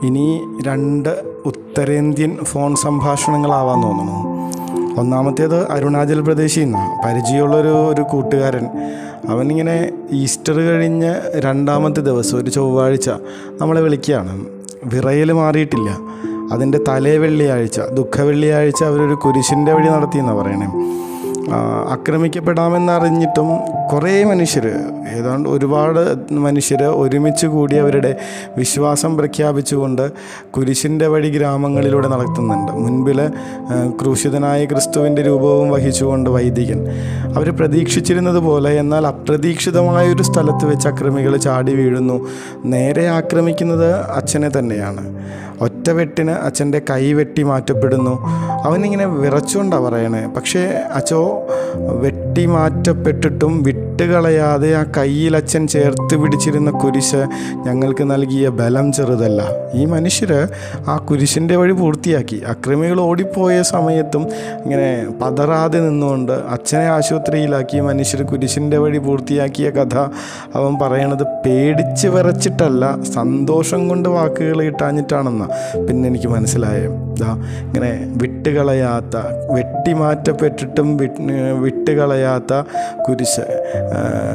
ഇനി രണ്ട് ഉത്തരേന്ത്യൻ ഫോൺ സംഭാഷണങ്ങളാവാൻ തോന്നുന്നു ഒന്നാമത്തേത് അരുണാചൽ പ്രദേശിൽ നിന്നാണ് പരിചയമുള്ളൊരു ഒരു കൂട്ടുകാരൻ അവനിങ്ങനെ ഈസ്റ്റർ കഴിഞ്ഞ് രണ്ടാമത്തെ ദിവസം ഒരു ചൊവ്വാഴ്ച നമ്മളെ വിളിക്കുകയാണ് വിറയൽ മാറിയിട്ടില്ല അതിൻ്റെ തലേ വെള്ളിയാഴ്ച ദുഃഖ വെള്ളിയാഴ്ച അവരൊരു കുരിശിൻ്റെ വഴി നടത്തിയെന്നാണ് പറയണേ ആ, ആക്രമിക്കപ്പെടാമെന്നറിഞ്ഞിട്ടും കുറേ മനുഷ്യർ ഏതാണ്ട് ഒരുപാട് മനുഷ്യർ ഒരുമിച്ച് കൂടി അവരുടെ വിശ്വാസം പ്രഖ്യാപിച്ചുകൊണ്ട് കുരിശിൻ്റെ വഴി ഗ്രാമങ്ങളിലൂടെ നടത്തുന്നുണ്ട് മുൻപിൽ ആ, ക്രൂശിതനായ ക്രിസ്തുവിൻ്റെ രൂപവും വഹിച്ചുകൊണ്ട് വൈദികൻ അവർ പ്രതീക്ഷിച്ചിരുന്നത് പോലെ എന്നാൽ അപ്രതീക്ഷിതമായ ഒരു സ്ഥലത്ത് വെച്ച് അക്രമികൾ ചാടി വീഴുന്നു നേരെ ആക്രമിക്കുന്നത് അച്ഛനെ തന്നെയാണ് ഒറ്റ വെട്ടിന് അച്ഛൻ്റെ കൈ വെട്ടി മാറ്റപ്പെടുന്നു അവനിങ്ങനെ വിറച്ചുകൊണ്ടാണ് പറയണേ പക്ഷേ അച്ഛോ വെട്ടി മാറ്റപ്പെട്ടിട്ടും വിട്ടുകളയാതെ ആ കയ്യിൽ അച്ഛൻ ചേർത്ത് പിടിച്ചിരുന്ന കുരിശ് ഞങ്ങൾക്ക് നൽകിയ ബലം ചെറുതല്ല ഈ മനുഷ്യർ ആ കുരിശിൻ്റെ വഴി പൂർത്തിയാക്കി അക്രമികൾ ഓടിപ്പോയ സമയത്തും ഇങ്ങനെ പതറാതെ നിന്നുകൊണ്ട് അച്ഛനെ ആശുപത്രിയിലാക്കി ഈ മനുഷ്യർ കുരിശിൻ്റെ വഴി പൂർത്തിയാക്കിയ കഥ അവൻ പറയണത് പേടിച്ച് വിറച്ചിട്ടല്ല സന്തോഷം കൊണ്ട് വാക്കുകൾ കിട്ടാഞ്ഞിട്ടാണെന്നാ പിന്നെ എനിക്ക് മനസ്സിലായത് ദാ ഇങ്ങനെ വിട്ടുകളയാത്ത വെട്ടി മാറ്റപ്പെട്ടിട്ടും വിട്ട് വിട്ടുകളയാത്ത കുരിശ് ആ,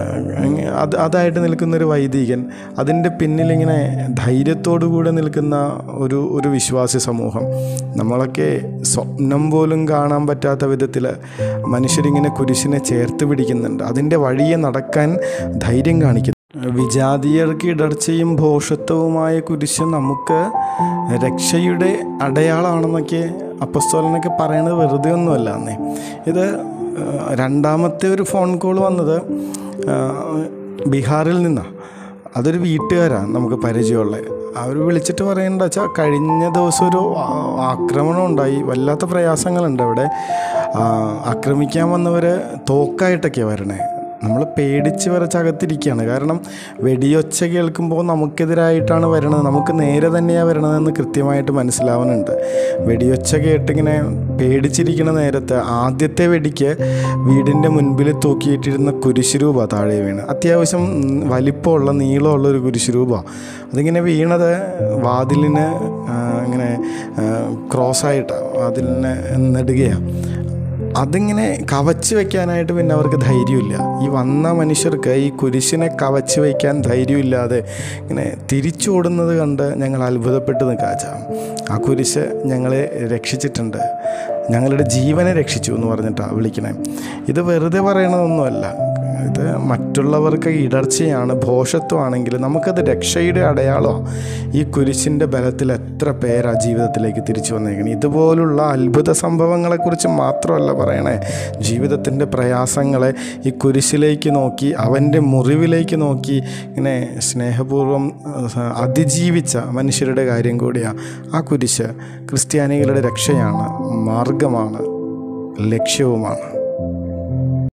അത് അതായിട്ട് നിൽക്കുന്നൊരു വൈദികൻ അതിൻ്റെ പിന്നിലിങ്ങനെ ധൈര്യത്തോടു കൂടെ നിൽക്കുന്ന ഒരു ഒരു വിശ്വാസി സമൂഹം നമ്മളൊക്കെ സ്വപ്നം പോലും കാണാൻ പറ്റാത്ത വിധത്തിൽ മനുഷ്യരിങ്ങനെ കുരിശിനെ ചേർത്ത് പിടിക്കുന്നുണ്ട് അതിൻ്റെ വഴിയെ നടക്കാൻ ധൈര്യം കാണിക്കുന്നു വിജാതീയർക്ക് ഇടർച്ചയും ഭോഷത്വവുമായ കുരിശ് നമുക്ക് രക്ഷയുടെ അടയാളമാണെന്നൊക്കെ അപ്പസ്തോലനൊക്കെ പറയണത് വെറുതെ ഒന്നുമല്ല എന്നേ ഇത് ആ, രണ്ടാമത്തെ ഒരു ഫോൺ കോൾ വന്നത് ആ, ബീഹാറിൽ നിന്നാണ് അതൊരു വീട്ടുകാരാണ് നമുക്ക് പരിചയമുള്ളത് അവർ വിളിച്ചിട്ട് പറയേണ്ട വെച്ചാൽ കഴിഞ്ഞ ദിവസം ഒരു ആ- ആക്രമണം ഉണ്ടായി വല്ലാത്ത പ്രയാസങ്ങളുണ്ട് അവിടെ ആ, ആക്രമിക്കാൻ വന്നവർ തോക്കായിട്ടൊക്കെയാണ് വരണേ നമ്മൾ പേടിച്ച് വിറച്ചകത്തിരിക്കുകയാണ് കാരണം വെടിയൊച്ച കേൾക്കുമ്പോൾ നമുക്കെതിരായിട്ടാണ് വരണത് നമുക്ക് നേരെ തന്നെയാണ് വരണതെന്ന് കൃത്യമായിട്ട് മനസ്സിലാവുന്നുണ്ട് വെടിയൊച്ച കേട്ടിങ്ങനെ പേടിച്ചിരിക്കുന്ന നേരത്ത് ആദ്യത്തെ വെടിക്ക് വീടിൻ്റെ മുൻപിൽ തൂക്കിയിട്ടിരുന്ന കുരിശുരൂപ താഴെ വീണ് അത്യാവശ്യം ഉം, വലിപ്പമുള്ള നീളമുള്ള ഒരു കുരിശുരൂപ അതിങ്ങനെ വീണത് വാതിലിന് ആ, ഇങ്ങനെ ക്രോസായിട്ടാണ് വാതിലിന് നെടുകയാണ് അതിങ്ങനെ കവച്ച് വെക്കാനായിട്ട് പിന്നെ അവർക്ക് ധൈര്യമില്ല ഈ വന്ന മനുഷ്യർക്ക് ഈ കുരിശിനെ കവച്ച് വയ്ക്കാൻ ധൈര്യമില്ലാതെ ഇങ്ങനെ തിരിച്ചോടുന്നത് കണ്ട് ഞങ്ങൾ അത്ഭുതപ്പെട്ട് നിൽക്കാച്ച ആ കുരിശ് ഞങ്ങളെ രക്ഷിച്ചിട്ടുണ്ട് ഞങ്ങളുടെ ജീവനെ രക്ഷിച്ചു എന്ന് പറഞ്ഞിട്ടാണ് വിളിക്കണേ ഇത് വെറുതെ പറയണതൊന്നുമല്ല ഇത് മറ്റുള്ളവർക്ക് ഇടർച്ചയാണ് ഭോഷത്വമാണെങ്കിൽ നമുക്കത് രക്ഷയുടെ അടയാളമാണ് ഈ കുരിശിൻ്റെ ബലത്തിൽ എത്ര പേരാ ജീവിതത്തിലേക്ക് തിരിച്ചു വന്നേക്കണം ഇതുപോലുള്ള അത്ഭുത സംഭവങ്ങളെക്കുറിച്ച് മാത്രമല്ല പറയണേ ജീവിതത്തിൻ്റെ പ്രയാസങ്ങളെ ഈ കുരിശിലേക്ക് നോക്കി അവൻ്റെ മുറിവിലേക്ക് നോക്കി ഇങ്ങനെ സ്നേഹപൂർവ്വം ആ, അതിജീവിച്ച മനുഷ്യരുടെ കാര്യം കൂടിയാണ് ആ കുരിശ് ക്രിസ്ത്യാനികളുടെ രക്ഷയാണ് മാർഗമാണ് ലക്ഷ്യവുമാണ്